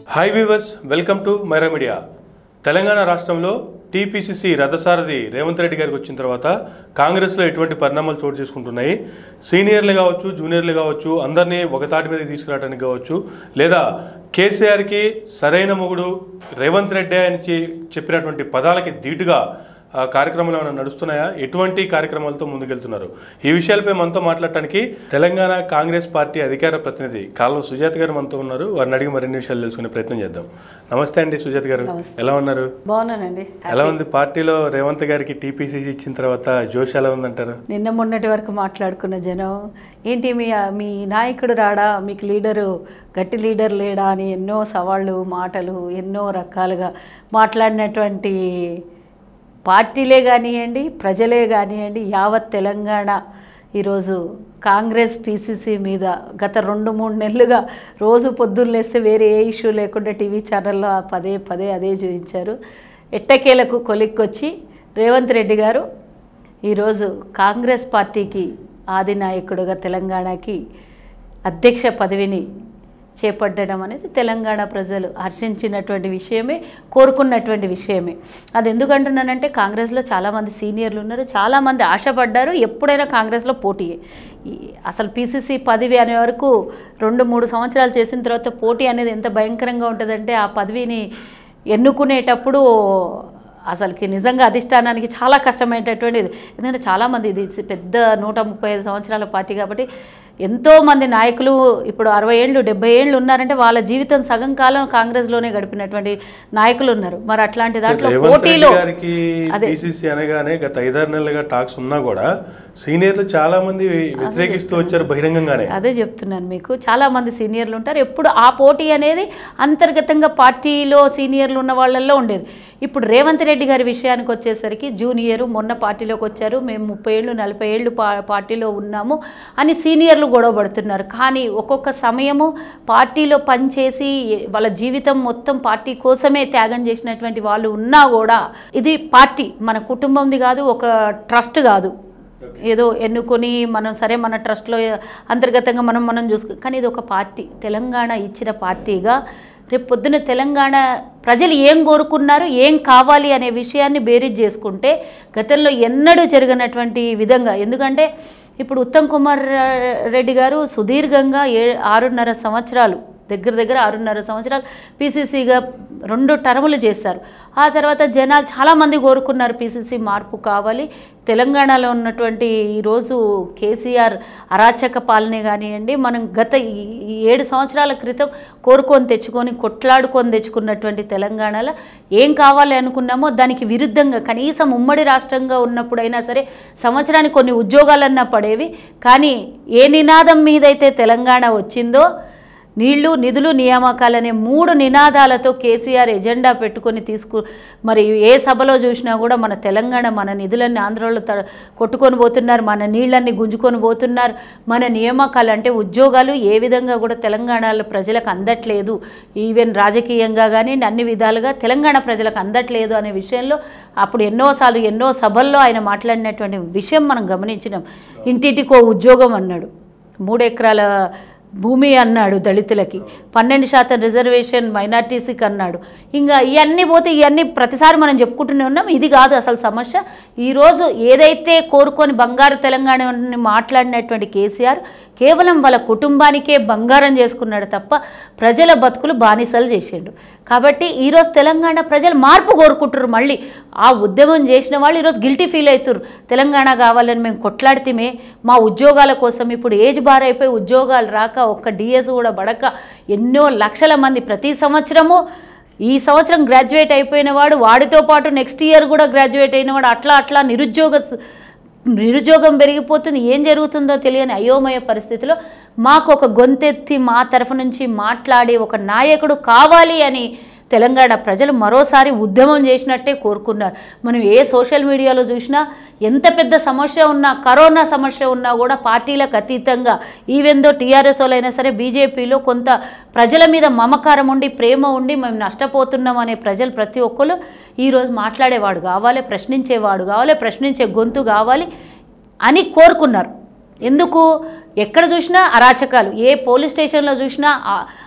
Hi viewers welcome to Myra Media Telangana రాష్ట్రంలో TPCC రథసారథి రేవంత్ రెడ్డి గారికి వచ్చిన తర్వాత కాంగ్రెస్లో ఎటువంటి పరిణామాలు చోటు చేసుకుంటున్నాయి సీనియర్లు కావచ్చు జూనియర్లు కావచ్చు అందరినీ ఒక తాటి మీద తీసుకురావడానికి కావచ్చు లేదా కేసీఆర్కి సరైన మొగుడు రేవంత్ రెడ్డి అని చె- చెప్పినటువంటి పదాలకి ధీటుగా ఆ కార్యక్రమాలు ఏమైనా నడుస్తున్నాయా ఎటువంటి కార్యక్రమాలతో ముందుకెళ్తున్నారు ఈ విషయాలపై మనతో మాట్లాడటానికి తెలంగాణ కాంగ్రెస్ పార్టీ అధికార ప్రతినిధి కాల్వ సుజాత గారు మనతో ఉన్నారు వారిని అడిగి మరిన్ని విషయాలు తెలుసుకునే ప్రయత్నం చేద్దాం నమస్తే అండి సుజాత గారు ఎలా ఉన్నారు బాగున్నానండి ఎలా ఉంది పార్టీలో రేవంత్ గారికి టీపీసీసీ ఇచ్చిన తర్వాత జోష్ ఎలా ఉందంటారు నిన్న మొన్నటి వరకు మాట్లాడుకున్న జనం ఏంటి మీ మీ నాయకుడు రాడా మీకు లీడరు గట్టి లీడర్ లేడా అని ఎన్నో సవాళ్ళు మాటలు ఎన్నో రకాలుగా మాట్లాడినటువంటి పార్టీలే కానివ్వండి ప్రజలే కానివ్వండి యావత్ తెలంగాణ ఈరోజు కాంగ్రెస్ పీసీసీ మీద గత రెండు మూడు నెలలుగా రోజు పొద్దున్న లేస్తే వేరే ఏ ఇష్యూ లేకుండా టీవీ ఛానల్లో పదే పదే అదే చూపించారు ఎట్టకేలకు కొలిక్కొచ్చి రేవంత్ రెడ్డి గారు ఈరోజు కాంగ్రెస్ పార్టీకి ఆది నాయకుడుగా తెలంగాణకి అధ్యక్ష పదవిని చేపట్టడం అనేది తెలంగాణ ప్రజలు హర్షించినటువంటి విషయమే కోరుకున్నటువంటి విషయమే అది ఎందుకంటున్నానంటే కాంగ్రెస్లో చాలామంది సీనియర్లు ఉన్నారు చాలామంది ఆశపడ్డారు ఎప్పుడైనా కాంగ్రెస్లో పోటీయే ఈ అసలు పీసీసీ పదవి అనే వరకు రెండు మూడు సంవత్సరాలు చేసిన తర్వాత పోటీ అనేది ఎంత భయంకరంగా ఉంటుందంటే ఆ పదవిని ఎన్నుకునేటప్పుడు అసలుకి నిజంగా అధిష్టానానికి చాలా కష్టమైనటువంటిది ఎందుకంటే చాలామంది ఇది పెద్ద నూట ముప్పై ఐదు సంవత్సరాల పార్టీ కాబట్టి ఎంతో మంది నాయకులు ఇప్పుడు అరవై ఏళ్ళు డెబ్బై ఏళ్ళు ఉన్నారంటే వాళ్ళ జీవితం సగం కాలం కాంగ్రెస్లోనే గడిపినటువంటి నాయకులు ఉన్నారు మరి అట్లాంటి దాంట్లో రేవంత్ రెడ్డి పోటీలో గారికి అదే. టీసీసీ అనగానే గత ఐదారు నెలలుగా టాక్స్ ఉన్నా కూడా సీనియర్లు చాలా మంది వ్యతిరేకిస్తూ వచ్చారు బహిరంగంగానే అదే చెప్తున్నాను మీకు చాలా మంది సీనియర్లు ఉంటారు ఎప్పుడు ఆ పోటీ అనేది అంతర్గతంగా పార్టీలో సీనియర్లు ఉన్న వాళ్ళల్లో ఉండేది ఇప్పుడు రేవంత్ రెడ్డి గారి విషయానికి వచ్చేసరికి జూనియర్ మొన్న పార్టీలోకి వచ్చారు మేము ముప్పై ఏళ్ళు నలభై ఏళ్ళు పా పార్టీలో ఉన్నాము అని సీనియర్లు గొడవ పడుతున్నారు కానీ ఒక్కొక్క సమయము పార్టీలో పనిచేసి వాళ్ళ జీవితం మొత్తం పార్టీ కోసమే త్యాగం చేసినటువంటి వాళ్ళు ఉన్నా కూడా ఇది పార్టీ మన కుటుంబంది కాదు ఒక ట్రస్ట్ కాదు ఏదో ఎన్నుకొని మనం సరే మన ట్రస్ట్లో అంతర్గతంగా మనం మనం చూసుకో కానీ ఇది ఒక పార్టీ తెలంగాణ ఇచ్చిన పార్టీగా రేపు పొద్దున తెలంగాణ ప్రజలు ఏం కోరుకున్నారు ఏం కావాలి అనే విషయాన్ని బేరీజ్ చేసుకుంటే గతంలో ఎన్నడూ జరగనటువంటి విధంగా ఎందుకంటే ఇప్పుడు ఉత్తమ్ కుమార్ రెడ్డి గారు సుదీర్ఘంగా ఏ ఆరున్నర సంవత్సరాలు దగ్గర దగ్గర ఆరున్నర సంవత్సరాలు పీసీసీగా రెండు టర్ములు చేశారు ఆ తర్వాత జనాలు చాలామంది కోరుకున్నారు పీసీసీ మార్పు కావాలి తెలంగాణలో ఉన్నటువంటి ఈరోజు కేసీఆర్ అరాచక పాలనే కానివ్వండి మనం గత ఈ ఈ ఏడు సంవత్సరాల క్రితం కోరుకొని తెచ్చుకొని కొట్లాడుకొని తెచ్చుకున్నటువంటి తెలంగాణలో ఏం కావాలి అనుకున్నామో దానికి విరుద్ధంగా కనీసం ఉమ్మడి రాష్ట్రంగా ఉన్నప్పుడైనా సరే సంవత్సరానికి కొన్ని ఉద్యోగాలన్నా పడేవి కానీ ఏ నినాదం మీదైతే తెలంగాణ వచ్చిందో నీళ్లు నిధులు నియామకాలనే మూడు నినాదాలతో కేసీఆర్ ఎజెండా పెట్టుకొని తీసుకు మరి ఏ సభలో చూసినా కూడా మన తెలంగాణ మన నిధులన్నీ ఆంధ్రలో త కొట్టుకొని పోతున్నారు మన నీళ్ళన్ని గుంజుకొని పోతున్నారు మన నియామకాలు అంటే ఉద్యోగాలు ఏ విధంగా కూడా తెలంగాణలో ప్రజలకు అందట్లేదు ఈవెన్ రాజకీయంగా కానీ అన్ని విధాలుగా తెలంగాణ ప్రజలకు అందట్లేదు అనే విషయంలో అప్పుడు ఎన్నోసార్లు ఎన్నో సభల్లో ఆయన మాట్లాడినటువంటి విషయం మనం గమనించినాం ఇంటింటికో ఉద్యోగం అన్నాడు మూడు ఎకరాల భూమి అన్నాడు దళితులకి పన్నెండు శాతం రిజర్వేషన్ మైనార్టీసీకి అన్నాడు ఇంకా ఇవన్నీ పోతే ఇవన్నీ ప్రతిసారి మనం చెప్పుకుంటూనే ఉన్నాం ఇది కాదు అసలు సమస్య ఈరోజు ఏదైతే కోరుకొని బంగారు తెలంగాణ మాట్లాడినటువంటి కేసీఆర్ కేవలం వాళ్ళ కుటుంబానికే బంగారం చేసుకున్నాడు తప్ప ప్రజల బతుకులు బానిసలు చేసిండు కాబట్టి ఈరోజు తెలంగాణ ప్రజలు మార్పు కోరుకుంటారు మళ్ళీ ఆ ఉద్యమం చేసిన వాళ్ళు ఈరోజు గిల్టీ ఫీల్ అవుతారు తెలంగాణ కావాలని మేము కొట్లాడితేమే మా ఉద్యోగాల కోసం ఇప్పుడు ఏజ్ బార్ అయిపోయి ఉద్యోగాలు రాక ఒక్క డిఎస్ కూడా పడక ఎన్నో లక్షల మంది ప్రతి సంవత్సరము ఈ సంవత్సరం గ్రాడ్యుయేట్ అయిపోయిన వాడు వాడితో పాటు నెక్స్ట్ ఇయర్ కూడా గ్రాడ్యుయేట్ అయిన వాడు అట్లా అట్లా నిరుద్యోగ స- నిరుద్యోగం పెరిగిపోతుంది ఏం జరుగుతుందో తెలియని అయోమయ పరిస్థితిలో మాకు ఒక గొంతెత్తి మా తరఫు నుంచి మాట్లాడి ఒక నాయకుడు కావాలి అని తెలంగాణ ప్రజలు మరోసారి ఉద్యమం చేసినట్టే కోరుకున్నారు మనం ఏ సోషల్ మీడియాలో చూసినా ఎంత పెద్ద సమస్య ఉన్నా కరోనా సమస్య ఉన్నా కూడా పార్టీలకు అతీతంగా ఈవెందో టీఆర్ఎస్ వాళ్ళైనా సరే బీజేపీలో కొంత ప్రజల మీద మమకారం ఉండి ప్రేమ ఉండి మేము నష్టపోతున్నాం అనే ప్రజలు ప్రతి ఒక్కరు ఈరోజు మాట్లాడేవాడు కావాలి ప్రశ్నించేవాడు కావాలి ప్రశ్నించే గొంతు కావాలి అని కోరుకున్నారు ఎందుకు ఎక్కడ చూసినా అరాచకాలు ఏ పోలీస్ స్టేషన్లో చూసినా ఆ-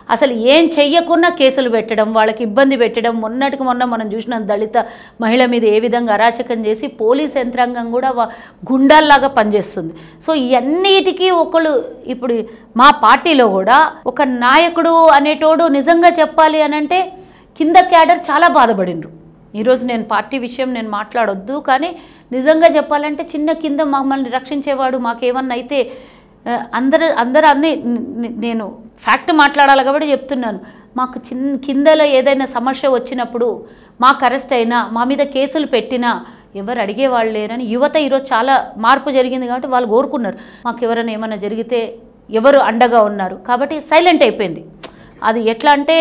అసలు ఏం చెయ్యకున్నా కేసులు పెట్టడం వాళ్ళకి ఇబ్బంది పెట్టడం మొన్నటికి మొన్న మనం చూసిన దళిత మహిళ మీద ఏ విధంగా అరాచకం చేసి పోలీస్ యంత్రాంగం కూడా వా- గుండాల్లాగా పనిచేస్తుంది సో ఇవన్నిటికీ ఒకళ్ళు ఇప్పుడు మా పార్టీలో కూడా ఒక నాయకుడు అనేటోడు నిజంగా చెప్పాలి అని అంటే కింద క్యాడర్ చాలా బాధపడిండ్రు ఈరోజు నేను పార్టీ విషయం నేను మాట్లాడొద్దు కానీ నిజంగా చెప్పాలంటే చిన్న కింద మమ్మల్ని రక్షించేవాడు మాకేమన్నా అయితే ఆ, అందరు అందరూ అన్ని ని- నేను ఫ్యాక్ట్ మాట్లాడాలి కాబట్టి చెప్తున్నాను మాకు చిన్న కిందలో ఏదైనా సమస్య వచ్చినప్పుడు మాకు అరెస్ట్ అయినా మా మీద కేసులు పెట్టినా ఎవరు అడిగేవాళ్ళు లేరని యువత ఈరోజు చాలా మార్పు జరిగింది కాబట్టి వాళ్ళు కోరుకున్నారు మాకు ఎవరైనా ఏమైనా జరిగితే ఎవరు అండగా ఉన్నారు కాబట్టి సైలెంట్ అయిపోయింది అది ఎట్లా అంటే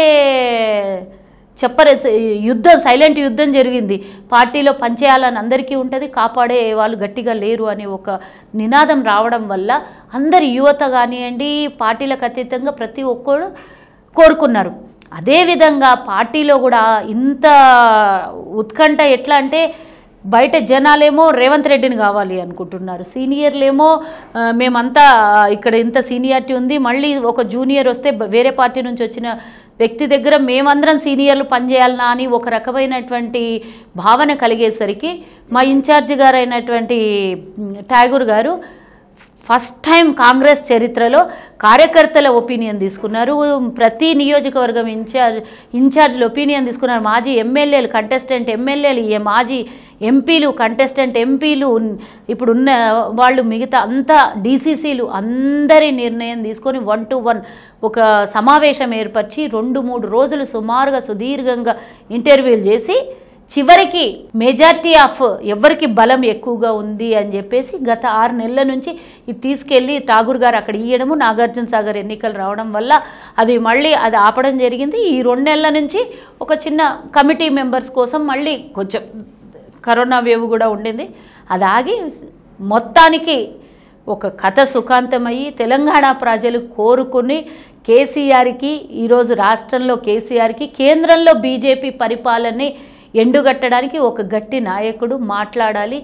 చెప్పరే యుద్ధం సైలెంట్ యుద్ధం జరిగింది పార్టీలో పనిచేయాలని అందరికీ ఉంటుంది కాపాడే వాళ్ళు గట్టిగా లేరు అనే ఒక నినాదం రావడం వల్ల అందరి యువత కానివ్వండి పార్టీలకు అతీతంగా ప్రతి ఒక్కరు కోరుకున్నారు అదేవిధంగా పార్టీలో కూడా ఇంత ఉత్కంఠ ఎట్లా అంటే బయట జనాలేమో రేవంత్ రెడ్డిని కావాలి అనుకుంటున్నారు సీనియర్లేమో ఆ, మేమంతా ఇక్కడ ఇంత సీనియారిటీ ఉంది మళ్ళీ ఒక జూనియర్ వస్తే బ- వేరే పార్టీ నుంచి వచ్చిన వ్యక్తి దగ్గర మేమందరం సీనియర్లు పనిచేయాలనా అని ఒక రకమైనటువంటి భావన కలిగేసరికి మా ఇన్ఛార్జ్ గారు అయినటువంటి మ్, ఠాగూర్ గారు ఫస్ట్ టైం కాంగ్రెస్ చరిత్రలో కార్యకర్తల ఒపీనియన్ తీసుకున్నారు ప్రతి నియోజకవర్గం ఇన్ఛార్జ్ ఇన్ఛార్జ్ల ఒపీనియన్ తీసుకున్నారు మాజీ ఎమ్మెల్యేలు కంటెస్టెంట్ ఎమ్మెల్యేలు ఏ మాజీ ఎంపీలు కంటెస్టెంట్ ఎంపీలు ఉన్- ఇప్పుడు ఉన్న వాళ్ళు మిగతా అంతా డీసీసీలు అందరి నిర్ణయం తీసుకొని వన్ టు వన్ ఒక సమావేశం ఏర్పరిచి రెండు మూడు రోజులు సుమారుగా సుదీర్ఘంగా ఇంటర్వ్యూలు చేసి చివరికి మెజార్టీ ఆఫ్ ఎవరికి బలం ఎక్కువగా ఉంది అని చెప్పేసి గత ఆరు నెలల నుంచి ఇది తీసుకెళ్ళి ఠాగూర్ గారు అక్కడ ఇయ్యడము నాగార్జున సాగర్ ఎన్నికలు రావడం వల్ల అది మళ్ళీ అది ఆపడం జరిగింది ఈ రెండు నెలల నుంచి ఒక చిన్న కమిటీ మెంబర్స్ కోసం మళ్ళీ కొంచెం కరోనా వేవ్ కూడా ఉండింది అది ఆగి మొత్తానికి ఒక కథ సుఖాంతమయ్యి తెలంగాణ ప్రజలు కోరుకుని కేసీఆర్కి ఈరోజు రాష్ట్రంలో కేసీఆర్కి కేంద్రంలో బీజేపీ పరిపాలనని ఎండుగట్టడానికి ఒక గట్టి నాయకుడు మాట్లాడాలి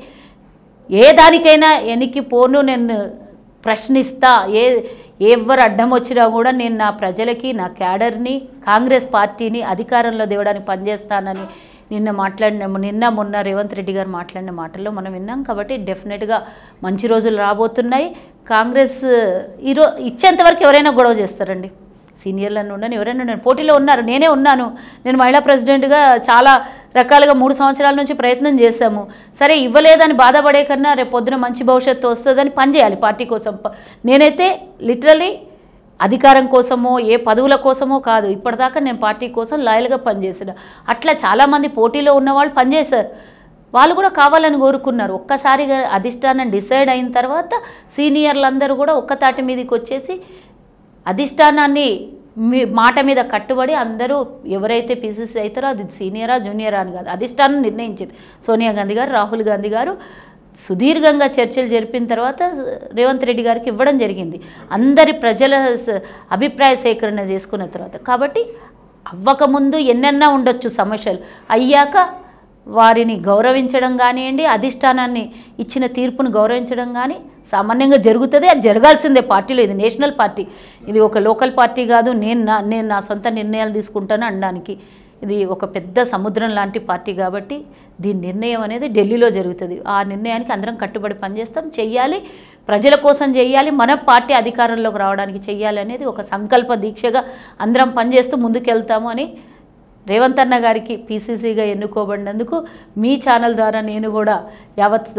ఏ దానికైనా ఎనికి పోను నేను ప్రశ్నిస్తా ఏ ఎవరు అడ్డం వచ్చినా కూడా నేను నా ప్రజలకి నా క్యాడర్ని కాంగ్రెస్ పార్టీని అధికారంలో తేవడానికి పనిచేస్తానని నిన్న మాట్లాడిన నిన్న మొన్న రేవంత్ రెడ్డి గారు మాట్లాడిన మాటల్లో మనం విన్నాం కాబట్టి డెఫినెట్గా మంచి రోజులు రాబోతున్నాయి కాంగ్రెస్ ఈరో ఇచ్చేంతవరకు ఎవరైనా గొడవ చేస్తారండి సీనియర్లను ఉండని ఎవరైనా నేను పోటీలో ఉన్నారు నేనే ఉన్నాను నేను మహిళా ప్రెసిడెంట్గా చాలా రకాలుగా మూడు సంవత్సరాల నుంచి ప్రయత్నం చేశాము సరే ఇవ్వలేదని బాధపడే కన్నా రేపు పొద్దున మంచి భవిష్యత్తు వస్తుందని పనిచేయాలి పార్టీ కోసం ప- నేనైతే లిటరలీ అధికారం కోసమో ఏ పదవుల కోసమో కాదు ఇప్పటిదాకా నేను పార్టీ కోసం లాయల్గా పనిచేసిన అట్లా చాలామంది పోటీలో ఉన్న వాళ్ళు పనిచేశారు వాళ్ళు కూడా కావాలని కోరుకున్నారు ఒక్కసారిగా అధిష్టానం డిసైడ్ అయిన తర్వాత సీనియర్లందరూ కూడా ఒక్క తాటి మీదకి వచ్చేసి అధిష్టానాన్ని మీ మాట మీద కట్టుబడి అందరూ ఎవరైతే పీసీసీ అవుతారో అది సీనియరా జూనియరా అని కాదు అధిష్టానం నిర్ణయించింది సోనియా గాంధీ గారు రాహుల్ గాంధీ గారు సుదీర్ఘంగా చర్చలు జరిపిన తర్వాత రేవంత్ రెడ్డి గారికి ఇవ్వడం జరిగింది అందరి ప్రజల స- అభిప్రాయ సేకరణ చేసుకున్న తర్వాత కాబట్టి అవ్వకముందు ఎన్నెన్నా ఉండొచ్చు సమస్యలు అయ్యాక వారిని గౌరవించడం కానివ్వండి అధిష్టానాన్ని ఇచ్చిన తీర్పును గౌరవించడం కానీ సామాన్యంగా జరుగుతుంది అది జరగాల్సిందే పార్టీలో ఇది నేషనల్ పార్టీ ఇది ఒక లోకల్ పార్టీ కాదు నేను నా నేను నా సొంత నిర్ణయాలు తీసుకుంటాను అనడానికి ఇది ఒక పెద్ద సముద్రం లాంటి పార్టీ కాబట్టి దీని నిర్ణయం అనేది ఢిల్లీలో జరుగుతుంది ఆ నిర్ణయానికి అందరం కట్టుబడి పనిచేస్తాం చెయ్యాలి ప్రజల కోసం చెయ్యాలి మన పార్టీ అధికారంలోకి రావడానికి చెయ్యాలి అనేది ఒక సంకల్ప దీక్షగా అందరం పనిచేస్తూ ముందుకెళ్తాము అని రేవంత్ అన్న గారికి పీసీసీగా ఎన్నుకోబడినందుకు మీ ఛానల్ ద్వారా నేను కూడా యావత్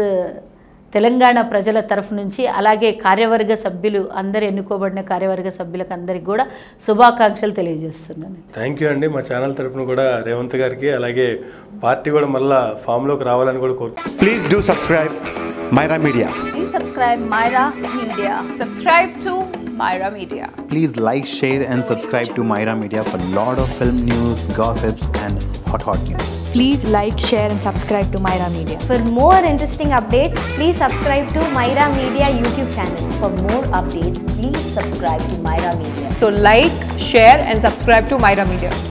తెలంగాణ ప్రజల తరఫు నుంచి అలాగే కార్యవర్గ సభ్యులు అందరు ఎన్నుకోబడిన కార్యవర్గ సభ్యులకు అందరికి కూడా శుభాకాంక్షలు తెలియజేస్తున్నాను థ్యాంక్ యూ అండి మా ఛానల్ తరఫున కూడా రేవంత్ గారికి అలాగే పార్టీ కూడా మళ్ళా ఫామ్లోకి రావాలని కూడా కోరుకుంటున్నాను Please do subscribe Myra Media. Please subscribe Myra Media. Subscribe to Myra Media. Please like, share, and subscribe to Myra Media for lot of film news, gossips, and hot hot news. Please like, share, and subscribe to Myra Media. For more interesting updates, please subscribe to Myra Media YouTube channel. For more updates, please subscribe to Myra Media. So like, share and subscribe to Myra Media.